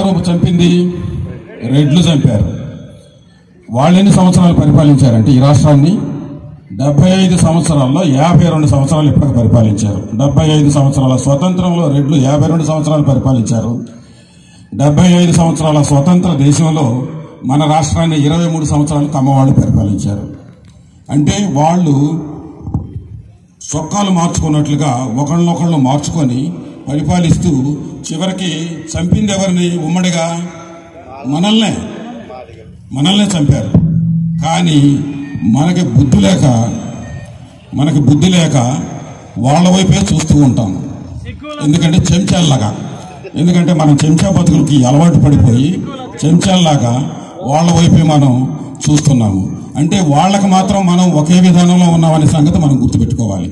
ఎవరు చంపింది రెడ్లు చంపారు వాళ్ళు ఎన్ని సంవత్సరాలు పరిపాలించారంటే ఈ రాష్ట్రాన్ని డెబ్బై ఐదు సంవత్సరాల్లో యాభై రెండు సంవత్సరాలు ఇప్పటికి పరిపాలించారు డెబ్బై ఐదు సంవత్సరాల స్వతంత్రంలో రెడ్లు యాభై రెండు సంవత్సరాలు పరిపాలించారు డెబ్బై ఐదు సంవత్సరాల స్వతంత్ర దేశంలో మన రాష్ట్రాన్ని ఇరవై మూడు సంవత్సరాలు కమ్మవాళ్ళు పరిపాలించారు అంటే వాళ్ళు చొక్కాలు మార్చుకున్నట్లుగా ఒకళ్ళనొకళ్ళు మార్చుకొని పరిపాలిస్తూ చివరికి చంపింది ఎవరిని ఉమ్మడిగా మనల్నే మనల్నే చంపారు కానీ మనకి బుద్ధి లేక మనకి బుద్ధి లేక వాళ్ళ వైపే చూస్తూ ఉంటాం ఎందుకంటే చెంచాల్లాగా ఎందుకంటే మనం చెంచా బతుకులకి అలవాటు పడిపోయి చెంచాల్లాగా వాళ్ళ వైపే మనం చూస్తున్నాము అంటే వాళ్ళకి మాత్రం మనం ఒకే విధానంలో ఉన్నామనే సంగతి మనం గుర్తుపెట్టుకోవాలి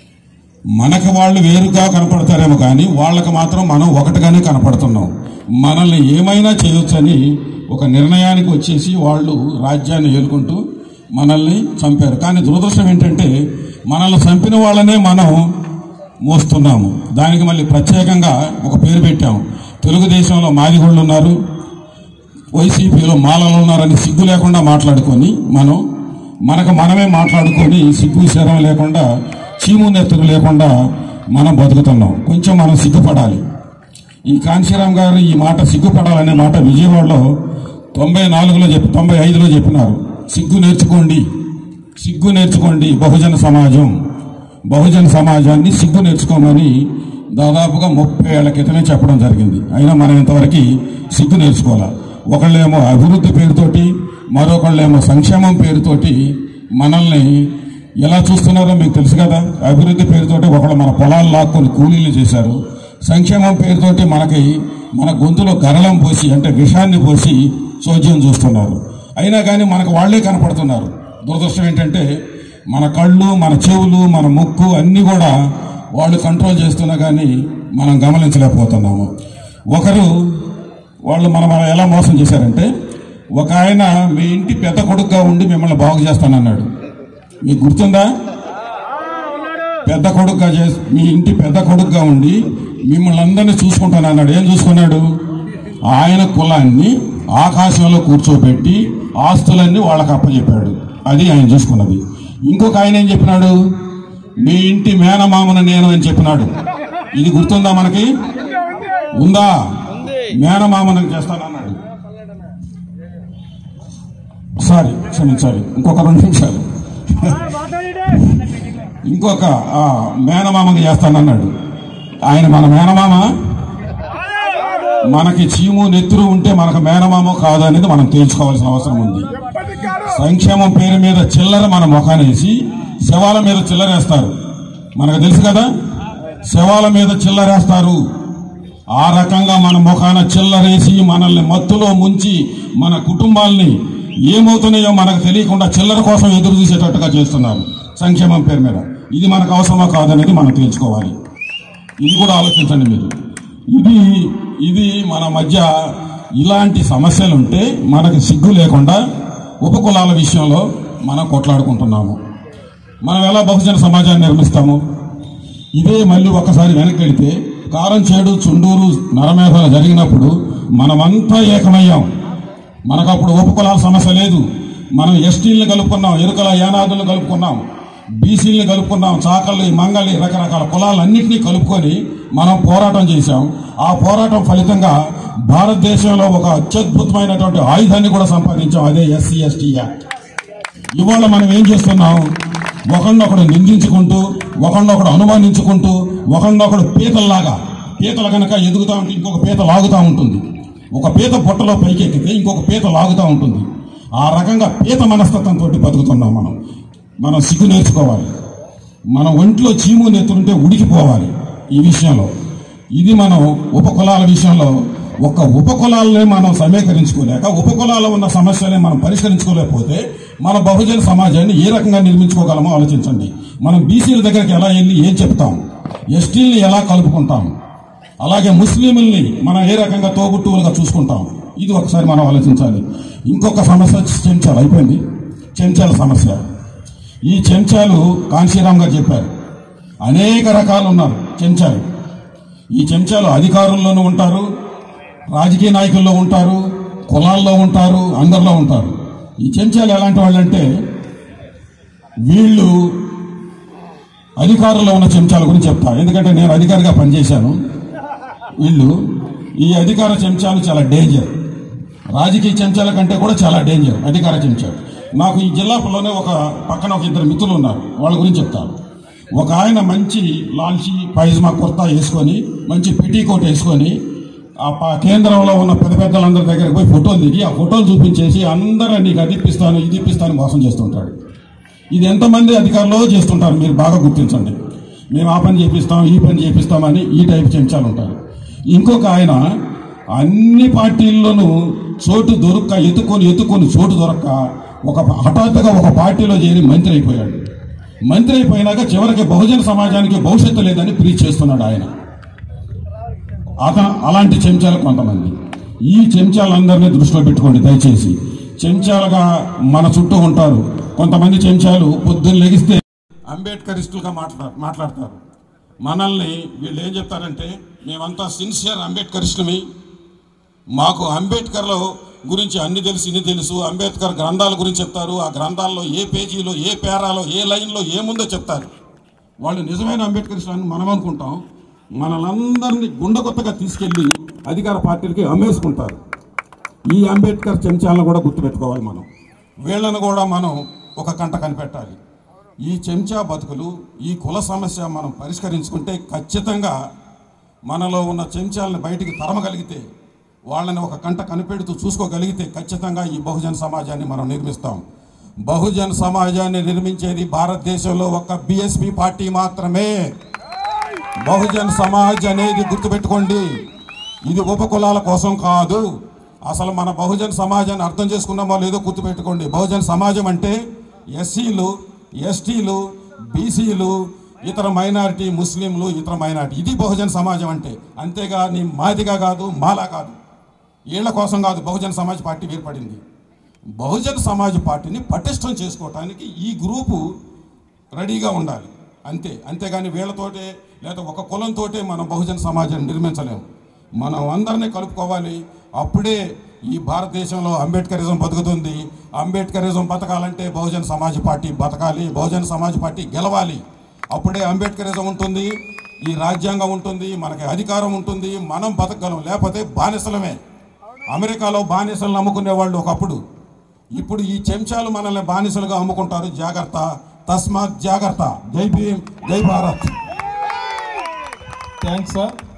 మనకి వాళ్ళు వేరుగా కనపడతారేమో కానీ వాళ్ళకి మాత్రం మనం ఒకటిగానే కనపడుతున్నాం మనల్ని ఏమైనా చేయొచ్చని ఒక నిర్ణయానికి వచ్చేసి వాళ్ళు రాజ్యాన్ని ఏలుకుంటూ మనల్ని చంపారు కానీ దురదృష్టం ఏంటంటే మనల్ని చంపిన వాళ్ళనే మనం మోస్తున్నాము దానికి మళ్ళీ ప్రత్యేకంగా ఒక పేరు పెట్టాం తెలుగుదేశంలో మాదిగోళ్ళు ఉన్నారు వైసీపీలో మాలలు ఉన్నారని సిగ్గు లేకుండా మాట్లాడుకొని మనం మనకు మనమే మాట్లాడుకొని సిగ్గు శరం లేకుండా చీము నెత్తురు లేకుండా మనం బతుకుతున్నాం కొంచెం మనం సిగ్గుపడాలి ఈ కాంశీరామ్ గారు ఈ మాట సిగ్గుపడాలనే మాట విజయవాడలో తొంభై నాలుగులో చెప్పి తొంభై ఐదులో చెప్పినారు సిగ్గు నేర్చుకోండి సిగ్గు నేర్చుకోండి బహుజన సమాజం బహుజన సమాజాన్ని సిగ్గు నేర్చుకోమని దాదాపుగా ముప్పై ఏళ్ల క్రితమే చెప్పడం జరిగింది అయినా మనం ఇంతవరకు సిగ్గు నేర్చుకోవాలి ఒకళ్ళేమో అభివృద్ధి పేరుతోటి మరొకళ్ళేమో సంక్షేమం పేరుతోటి మనల్ని ఎలా చూస్తున్నారో మీకు తెలుసు కదా అభివృద్ధి పేరుతోటి ఒకళ్ళు మన పొలాలు లాక్కొని కూలీలు చేశారు సంక్షేమం పేరుతోటి మనకి మన గొంతులో గరళం పోసి అంటే విషాన్ని పోసి చోద్యం చూస్తున్నారు అయినా కానీ మనకు వాళ్లే కనపడుతున్నారు దురదృష్టం ఏంటంటే మన కళ్ళు మన చెవులు మన ముక్కు అన్నీ కూడా వాళ్ళు కంట్రోల్ చేస్తున్నా కానీ మనం గమనించలేకపోతున్నాము ఒకరు వాళ్ళు మనం మనం ఎలా మోసం చేశారంటే ఒక ఆయన మీ ఇంటి పెద్ద కొడుకుగా ఉండి మిమ్మల్ని బాగు చేస్తానన్నాడు మీకు గుర్తుందా పెద్ద కొడుకుగా చేసి మీ ఇంటి పెద్ద కొడుకుగా ఉండి మిమ్మల్ని అందరినీ చూసుకుంటానన్నాడు ఏం చూసుకున్నాడు ఆయన కులాన్ని ఆకాశంలో కూర్చోబెట్టి ఆస్తులన్నీ వాళ్ళకి అప్పచెప్పాడు అది ఆయన చూసుకున్నది ఇంకొక ఆయన ఏం చెప్పినాడు మీ ఇంటి మేనమామను నేను అని చెప్పినాడు ఇది గుర్తుందా మనకి ఉందా మేనమామను చేస్తానన్నాడు సారీ క్షమించాలి ఇంకొక రెండు నిమిషాలు ఇంకొక ఆ, మేనమామకి చేస్తానన్నాడు ఆయన మన మేనమామ మనకి చీము నెత్తురు ఉంటే మనకు మేనమామో కాదు అనేది మనం తేల్చుకోవాల్సిన అవసరం ఉంది సంక్షేమం పేరు మీద చిల్లర మన ముఖానేసి శవాల మీద చిల్లరేస్తారు మనకు తెలుసు కదా శవాల మీద చిల్లరేస్తారు ఆ రకంగా మన ముఖాన చిల్లరేసి మనల్ని మత్తులో ముంచి మన కుటుంబాల్ని ఏమవుతున్నాయో మనకు తెలియకుండా చిల్లర కోసం ఎదురు చూసేటట్టుగా చేస్తున్నారు సంక్షేమం పేరు మీద ఇది మనకు అవసరమా కాదనేది మనం తెలుసుకోవాలి ఇది కూడా ఆలోచించండి మీరు ఇది ఇది మన మధ్య ఇలాంటి సమస్యలు ఉంటే మనకి సిగ్గు లేకుండా ఉపకులాల విషయంలో మనం కొట్లాడుకుంటున్నాము మనం ఎలా బహుజన సమాజాన్ని నిర్మిస్తాము ఇదే మళ్ళీ ఒకసారి వెనక్కి వెళితే కారం చేడు చుండూరు నరమేధలు జరిగినప్పుడు మనమంతా ఏకమయ్యాం మనకు అప్పుడు ఉపకులాల సమస్య లేదు మనం ఎస్టీలను కలుపుకున్నాం ఎరుకల యానాదులను కలుపుకున్నాం బీసీలను కలుపుకున్నాం చాకళ్ళు మంగళి రకరకాల కులాలన్నింటినీ కలుపుకొని మనం పోరాటం చేశాం ఆ పోరాటం ఫలితంగా భారతదేశంలో ఒక అత్యద్భుతమైనటువంటి ఆయుధాన్ని కూడా సంపాదించాం అదే ఎస్సీ ఎస్టీ యాక్ట్ ఇవాళ మనం ఏం చేస్తున్నాం ఒకరినొకడు నిందించుకుంటూ ఒకరినొకడు అనుమానించుకుంటూ ఒకరినొకడు పీతల్లాగా పీతలు కనుక ఎదుగుతా ఉంటే ఇంకొక పీత లాగుతూ ఉంటుంది ఒక పీత పొట్టలో పైకి ఎక్కితే ఇంకొక పీత లాగుతూ ఉంటుంది ఆ రకంగా పీత మనస్తత్వంతో బతుకుతున్నాం మనం మనం సిగ్గు నేర్చుకోవాలి మన ఒంట్లో చీము నెత్తుంటే ఉడికిపోవాలి ఈ విషయంలో ఇది మనం ఉపకులాల విషయంలో ఒక ఉపకులాలనే మనం సమీకరించుకోలేక ఉపకులాల్లో ఉన్న సమస్యల్ని మనం పరిష్కరించుకోలేకపోతే మన బహుజన సమాజాన్ని ఏ రకంగా నిర్మించుకోగలమో ఆలోచించండి మనం బీసీల దగ్గరికి ఎలా వెళ్ళి ఏం చెప్తాం ఎస్టీల్ని ఎలా కలుపుకుంటాం అలాగే ముస్లింల్ని మనం ఏ రకంగా తోబుట్టువులుగా చూసుకుంటాం ఇది ఒకసారి మనం ఆలోచించాలి ఇంకొక సమస్య చెంచాలు అయిపోయింది చెంచాల సమస్య ఈ చెంచాలు కాంశీరామ్ గారు చెప్పారు అనేక రకాలు ఉన్నారు చెంచాలు ఈ చెంచాలు అధికారుల్లోనూ ఉంటారు రాజకీయ నాయకుల్లో ఉంటారు కులాల్లో ఉంటారు అందరిలో ఉంటారు ఈ చెంచాలు ఎలాంటి వాళ్ళంటే వీళ్ళు అధికారంలో ఉన్న చెంచాల గురించి చెప్తా ఎందుకంటే నేను అధికారిగా పనిచేశాను వీళ్ళు ఈ అధికార చెంచాలు చాలా డేంజర్ రాజకీయ చెంచాల కంటే కూడా చాలా డేంజర్ అధికార చెంచాలు నాకు ఈ జిల్లాలోనే ఒక పక్కన ఒక ఇద్దరు మిత్రులు ఉన్నారు వాళ్ళ గురించి చెప్తాను ఒక ఆయన మంచి లాల్చి పైజమా కుర్తా వేసుకొని మంచి పెటీ కోట్ వేసుకొని ఆ ప- కేంద్రంలో ఉన్న పెద్ద పెద్దలందరి దగ్గరికి పోయి ఫోటోలు దిగి ఆ ఫోటోలు చూపించేసి అందరూ నీకు అది ఇప్పిస్తాను ఇది ఇప్పిస్తాను మోసం చేస్తుంటాడు ఇది ఎంతమంది అధికారులు చేస్తుంటారు మీరు బాగా గుర్తించండి మేము ఆ పని చేపిస్తాం ఈ పని చేపిస్తామని ఈ టైప్ చెంచాలు ఉంటారు ఇంకొక ఆయన అన్ని పార్టీల్లోనూ చోటు దొరక్క ఎత్తుకొని ఎత్తుకొని చోటు దొరక్క ఒక హఠాత్తుగా ఒక పార్టీలో చేరి మంత్రి అయిపోయాడు మంత్రి అయిపోయినాక చివరికి బహుజన సమాజానికి భవిష్యత్తు లేదని ప్రీచ్ చేస్తున్నాడు ఆయన అతను అలాంటి చెంచాలు కొంతమంది ఈ చెంచాలందరినీ దృష్టిలో పెట్టుకోండి దయచేసి చెంచాలుగా మన చుట్టూ ఉంటారు కొంతమంది చెంచాలు పొద్దున్న లెగిస్తే అంబేద్కరిస్టులుగా మాట్లా మాట్లాడతారు మనల్ని వీళ్ళు ఏం చెప్తారంటే మేమంతా సిన్సియర్ అంబేద్కరిస్టులమి మాకు అంబేద్కర్లో గురించి అన్ని తెలుసు ఇన్ని తెలుసు అంబేద్కర్ గ్రంథాల గురించి చెప్తారు ఆ గ్రంథాల్లో ఏ పేజీలో ఏ పేరాలో ఏ లైన్లో ఏముందో చెప్తారు వాళ్ళు నిజమైన అంబేద్కరిస్టులు అని మనం అనుకుంటాం మనలందరినీ గుండెకొత్తగా తీసుకెళ్లి అధికార పార్టీలకి అమ్మేసుకుంటారు ఈ అంబేద్కర్ చెంచాలను కూడా గుర్తుపెట్టుకోవాలి మనం వీళ్ళను కూడా మనం ఒక కంట కనిపెట్టాలి ఈ చెంచా బతుకులు ఈ కుల సమస్య మనం పరిష్కరించుకుంటే ఖచ్చితంగా మనలో ఉన్న చెంచాలను బయటికి తరమగలిగితే వాళ్ళని ఒక కంట కనిపెడుతూ చూసుకోగలిగితే ఖచ్చితంగా ఈ బహుజన సమాజాన్ని మనం నిర్మిస్తాం బహుజన సమాజాన్ని నిర్మించేది భారతదేశంలో ఒక బిఎస్పి పార్టీ మాత్రమే బహుజన్ సమాజ్ అనేది గుర్తుపెట్టుకోండి ఇది ఉపకులాల కోసం కాదు అసలు మన బహుజన్ సమాజాన్ని అర్థం చేసుకున్నామో లేదో గుర్తుపెట్టుకోండి బహుజన్ సమాజం అంటే ఎస్సీలు ఎస్టీలు బీసీలు ఇతర మైనారిటీ ముస్లింలు ఇతర మైనారిటీ ఇది బహుజన్ సమాజం అంటే అంతేగాని మాదిగా కాదు మాలా కాదు వీళ్ళ కోసం కాదు బహుజన్ సమాజ్ పార్టీ ఏర్పడింది బహుజన్ సమాజ్ పార్టీని పటిష్టం చేసుకోవటానికి ఈ గ్రూపు రెడీగా ఉండాలి అంతే అంతేగాని వీళ్ళతోటే లేదా ఒక కులంతోటే మనం బహుజన సమాజాన్ని నిర్మించలేము మనం అందరినీ కలుపుకోవాలి అప్పుడే ఈ భారతదేశంలో అంబేద్కరిజం బతుకుతుంది అంబేద్కరిజం బతకాలంటే బహుజన సమాజ్ పార్టీ బతకాలి బహుజన సమాజ్ పార్టీ గెలవాలి అప్పుడే అంబేద్కరిజం ఉంటుంది ఈ రాజ్యాంగం ఉంటుంది మనకి అధికారం ఉంటుంది మనం బతకగలం లేకపోతే బానిసలమే అమెరికాలో బానిసలను అమ్ముకునే వాళ్ళు ఒకప్పుడు ఇప్పుడు ఈ చెంచాలు మనల్ని బానిసలుగా అమ్ముకుంటారు జాగ్రత్త తస్మాత్ జాగ్రత్త జై భీమ్ జై భారత్ థ్యాంక్స్ సార్